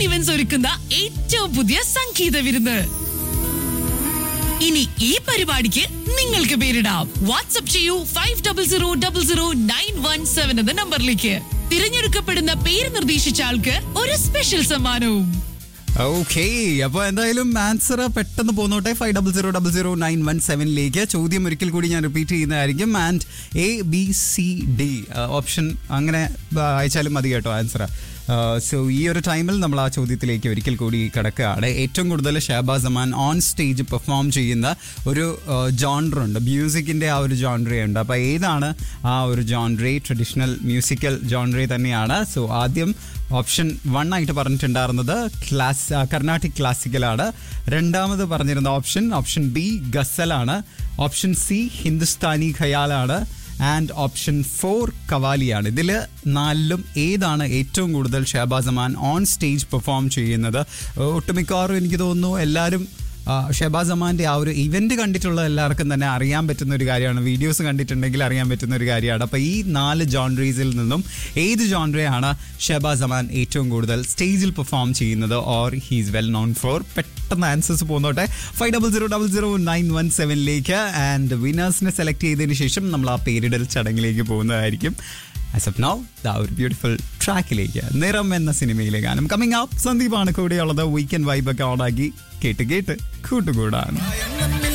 events ഒരുക്കുന്ന ഏറ്റവും പുതിയ സംഗീത വിരുന്ന് ഇനി ഈ പരിപാടിക്ക് നിങ്ങൾക്ക് പേരിടാം വാട്സ്ആപ്പ് ചെയ്യൂ five double zero double zero nine one seven എന്ന നമ്പറിലേക്ക് തിരഞ്ഞെടുക്കപ്പെടുന്ന പേര് നിർദ്ദേശിച്ച ആൾക്ക് ഒരു സ്പെഷ്യൽ സമ്മാനവും ഓക്കെ അപ്പൊ എന്തായാലും ആൻസർ പെട്ടെന്ന് പോന്നോട്ടെ five double zero double zero nine one സെവനിലേക്ക് ചോദ്യം ഒരിക്കൽ കൂടി ഞാൻ റിപ്പീറ്റ് ചെയ്യുന്നതായിരിക്കും and A B C D option അങ്ങനെ ആ, അയച്ചാലും മതി കേട്ടോ ആൻസർ സോ ഈ ഒരു ടൈമിൽ നമ്മൾ ആ ചോദ്യത്തിലേക്ക് ഒരിക്കൽ കൂടി കിടക്കുകയാണ് ഏറ്റവും കൂടുതൽ Shahabaz Aman on stage perform ചെയ്യുന്ന ഒരു ജോൺഡർ ഉണ്ട് മ്യൂസിക്കിന്റെ ആ ഒരു ജോൺഡ്രേ ഉണ്ട് അപ്പോൾ ഏതാണ് ആ ഒരു ജോൺഡ്രേ ട്രഡീഷണൽ മ്യൂസിക്കൽ ജോൺഡ്രേ തന്നെയാണ് സോ ആദ്യം ഓപ്ഷൻ വൺ ആയിട്ട് പറഞ്ഞിട്ടുണ്ടായിരുന്നത് ക്ലാസ് ആ, കർണാട്ടിക് ക്ലാസിക്കലാണ് രണ്ടാമത് പറഞ്ഞിരുന്ന ഓപ്ഷൻ ഓപ്ഷൻ ബി ഗസലാണ് ഓപ്ഷൻ സി ഹിന്ദുസ്ഥാനി ഖയാലാണ് ആൻഡ് ഓപ്ഷൻ ഫോർ കവാലിയാണ് ഇതിൽ നാലിലും ഏതാണ് ഏറ്റവും കൂടുതൽ Shahabaz Aman on stage perform ചെയ്യുന്നത് ഒട്ടുമിക്കവാറും എനിക്ക് തോന്നുന്നു എല്ലാവരും ആ, ഷഹബാസ് അമാന്റെ ആ ഒരു ഇവന്റ് കണ്ടിട്ടുള്ള എല്ലാവർക്കും തന്നെ അറിയാൻ പറ്റുന്ന ഒരു കാര്യമാണ് വീഡിയോസ് കണ്ടിട്ടുണ്ടെങ്കിൽ അറിയാൻ പറ്റുന്ന ഒരു കാര്യമാണ് അപ്പോൾ ഈ നാല് ജോൺട്രീസിൽ നിന്നും ഏത് ജോൺട്രയാണ് ഷഹബാസ് അമാൻ ഏറ്റവും കൂടുതൽ സ്റ്റേജിൽ പെർഫോം ചെയ്യുന്നത് or he's well known for പെട്ടെന്ന് ആൻസേഴ്സ് പോന്നോട്ടെ five double zero double zero nine one സെവനിലേക്ക് ആൻഡ് വിനേഴ്സിനെ സെലക്ട് ചെയ്തതിന് ശേഷം നമ്മൾ ആ പേരിടൽ ചടങ്ങിലേക്ക് പോകുന്നതായിരിക്കും ആസ് ഓഫ് നൗ ദ ഒരു ബ്യൂട്ടിഫുൾ ട്രാക്കിലേക്ക് നിറം എന്ന സിനിമയിലെ ഗാനം കമ്മിങ് അപ്പ് സന്ദീപാണ് കൂടെയുള്ളത് വീക്കെൻഡ് വൈബൊക്കെ ഓണാക്കി കേട്ട് കേട്ട് കൂട്ടുകൂടാൻ